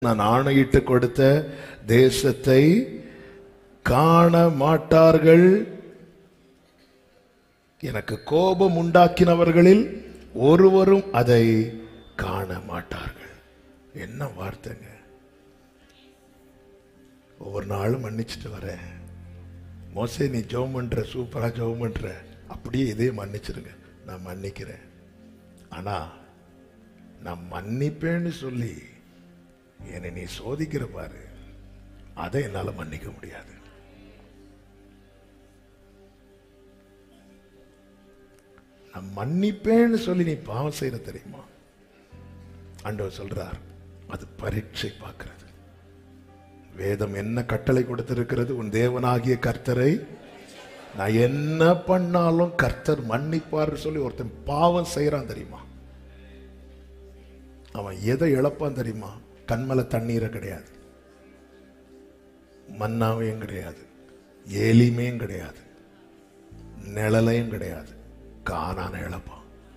நான் ஆணையிட்டு கொடுத்த தேசத்தை காண மாட்டார்கள் எனக்கு கோபம் உண்டாக்கினவர்களில் ஒருவரும் அதை காண மாட்டார்கள் என்ன வார்த்தைங்க ஒவ்வொரு நாளும் மன்னிச்சுட்டு வரேன் மோசே நீ ஜெபம் பண்ற சூப்பரா ஜெபம் பண்ற அப்படியே இதே மன்னிச்சிருங்க நான் மன்னிக்கிறேன் ஆனா நான் மன்னிப்பேன்னு சொல்லி என்னை நீ சோதிக்கிற பாரு அதை என்னால மன்னிக்க முடியாது நான் மன்னிப்பேன்னு சொல்லி நீ பாவம் செய்யற தெரியுமா ஆண்டவர் சொல்றார் அது பரீட்சை பார்க்கிறது வேதம் என்ன கட்டளை கொடுத்திருக்கிறது உன் தேவனாகிய கர்த்தரை நான் என்ன பண்ணாலும் கர்த்தர் மன்னிப்பார் சொல்லி ஒருத்தன் பாவம் செய்யறான் தெரியுமா அவன் எதை இழப்பான் தெரியுமா கண்மல தண்ணீரை கிடையாது மன்னாவையும் கிடையாது ஏலிமையும் கிடையாது நிழலையும் கிடையாது காணான இழப்பான்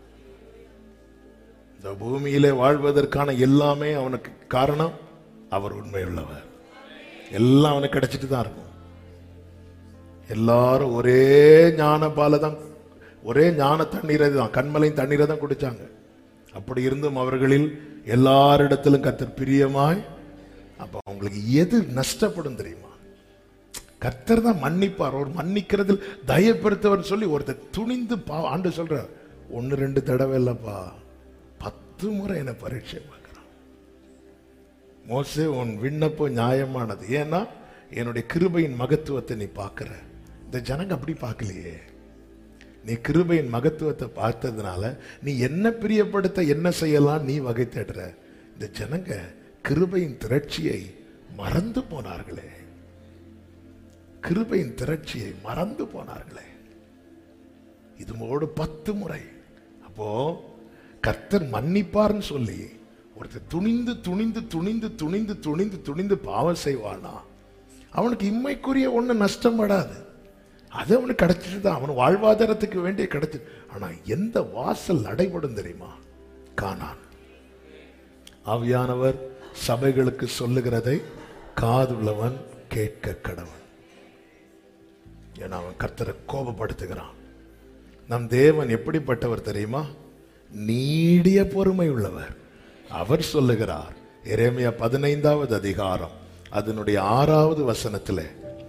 இந்த பூமியிலே வாழ்வதற்கான எல்லாமே அவனுக்கு காரணம் அவர் உண்மையுள்ளவர் எல்லாம் அவனுக்கு கிடைச்சிட்டு தான் இருக்கும் எல்லாரும் ஒரே ஞான பாலை தான் ஒரே ஞான தண்ணீரை தான் கண்மலையும் தண்ணீரை தான் குடிச்சாங்க அப்படி இருந்தும் அவர்களில் எல்லாரிடத்திலும் கர்த்தர் பிரியமாய் அப்ப அவங்களுக்கு எது நஷ்டப்படும் தெரியுமா கர்த்தர் தான் மன்னிப்பார் ஒரு மன்னிக்கிறதில் தயப்படுத்தவர் சொல்லி ஒருத்தர் துணிந்து பா ஆண்டு சொல்றார் ஒன்னு ரெண்டு தடவை இல்லப்பா பத்து முறை என்ன பரீட்சை பார்க்கிறான் மோசே உன் விண்ணப்பம் நியாயமானது ஏன்னா என்னுடைய கிருபையின் மகத்துவத்தை நீ பார்க்கிற இந்த ஜனங்க அப்படி பார்க்கலையே நீ கிருபையின் மகத்துவத்தை பார்த்ததுனால நீ என்ன பிரியப்படுத்த என்ன செய்யலாம் நீ வகை தேடுற இந்த ஜனங்க கிருபையின் திரட்சியை மறந்து போனார்களே கிருபையின் திரட்சியை மறந்து போனார்களே இதுமோடு பத்து முறை அப்போ கர்த்தர் மன்னிப்பார்னு சொல்லி ஒருத்தர் துணிந்து துணிந்து துணிந்து துணிந்து துணிந்து துணிந்து பாவம் செய்வானா அவனுக்கு இம்மைக்குரிய ஒண்ணு நஷ்டம் படாது அது அவனுக்கு கிடைச்சிட்டு தான் அவன் வாழ்வாதாரத்துக்கு வேண்டிய கிடைச்சு ஆனா எந்த வாசல் அடைபடும் தெரியுமா காணான் ஆவியானவர் சபைகளுக்கு சொல்லுகிறதை காதுள்ளவன் கேட்க கடவன் ஏன்னா அவன் கர்த்தரை கோபப்படுத்துகிறான் நம் தேவன் எப்படிப்பட்டவர் தெரியுமா நீடிய பொறுமை உள்ளவர் அவர் சொல்லுகிறார் எரேமியா பதினைந்தாவது அதிகாரம் அதனுடைய ஆறாவது வசனத்திலே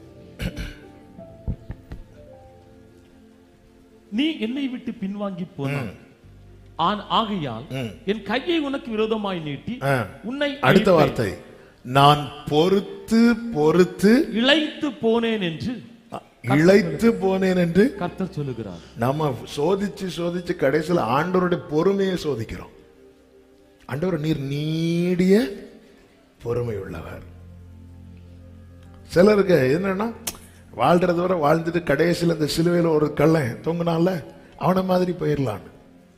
நீ என்னை விட்டு பின்வாங்கி போனாய் ஆன் ஆகையால் என் கையை உனக்கு விரோதமாய் நீட்டி ஆ. உன்னை அடுத்த அழிப்பேன். வார்த்தை நான் பொறுத்து பொறுத்து இளைத்து போனேன் என்று இழைத்து போனேன் என்று கர்த்தர் சொல்லுகிறார் நம்ம சோதிச்சு சோதிச்சு கடைசியில் ஆண்டவருடைய பொறுமையை சோதிக்கிறோம் ஆண்டவர் நீர் நீடிய பொறுமை உள்ளவர் சிலருக்கு என்னன்னா வாழ்றத வரை வாழ்ந்துட்டு கடைசியில் இந்த சிலுவையில் ஒரு கள்ளன் தொங்குனால அவனை மாதிரி போயிடலான்னு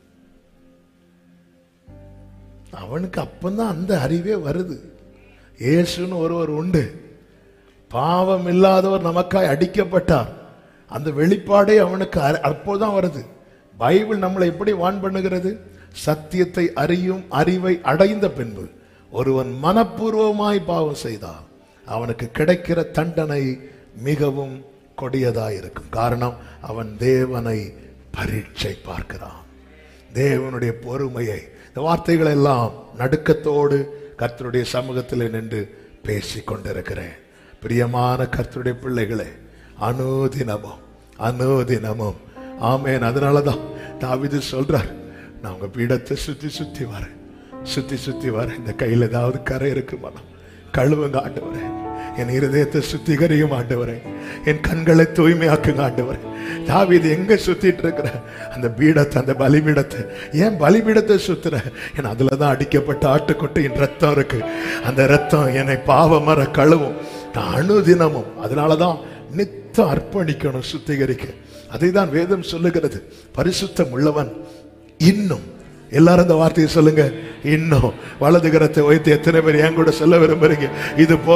அவனுக்கு அப்பந்தான் அந்த அறிவே வருது இயேசுன்னு ஒருவர் உண்டு பாவம் இல்லாதவர் நமக்காய் அடிக்கப்பட்டார் அந்த வெளிப்பாடே அவனுக்கு அ- அப்போதான் வருது பைபிள் நம்மளை எப்படி வான் பண்ணுகிறது சத்தியத்தை அறியும் அறிவை அடைந்த பின்பு ஒருவன் மனப்பூர்வமாய் பாவம் செய்தால் அவனுக்கு கிடைக்கிற தண்டனை மிகவும் கொடியதாய் இருக்கும் காரணம் அவன் தேவனை பரீட்சை பார்க்கிறான் தேவனுடைய பொறுமையை இந்த வார்த்தைகள் எல்லாம் நடுக்கத்தோடு கர்த்தருடைய சமூகத்தில் நின்று பேசிக் கொண்டிருக்கிறேன் பிரியமான கர்த்தருடைய பிள்ளைகளே அனுதினமும் அனுதினமும் ஆமேன் அதனாலதான் தாவிது சொல்றார் நான் உங்க பீடத்தை சுத்தி சுத்தி வரேன் சுத்தி சுத்தி வரேன் இந்த கையில ஏதாவது கரை இருக்கு மனம் கழுவுங்க ஆண்டவரே என் இருதயத்தை சுத்திகரியும் ஆண்டவரே என் கண்களை தூய்மையாக்குங்க ஆண்டவரே தாவீது எங்க சுத்திட்டு இருக்கிற அந்த பீடத்தை அந்த பலிபீடத்தை ஏன் பலிபீடத்தை சுத்துற ஏன்னா அதுலதான் அடிக்கப்பட்ட ஆட்டுக்குட்டியின் ரத்தம் இருக்கு அந்த ரத்தம் என்னை பாவமர கழுவும் நான் அணுதினமும் அதனாலதான் நித்தம் அர்ப்பணிக்கணும் சுத்திகரிக்க அதை தான் வேதம் சொல்லுகிறது பரிசுத்தம் உள்ளவன் இன்னும் எல்லாரும் இந்த வார்த்தையை சொல்லுங்க இன்னும் வலது கரத்தை வைத்து எத்தனை பேர் என் கூட சொல்ல விரும்புறீங்க இது போ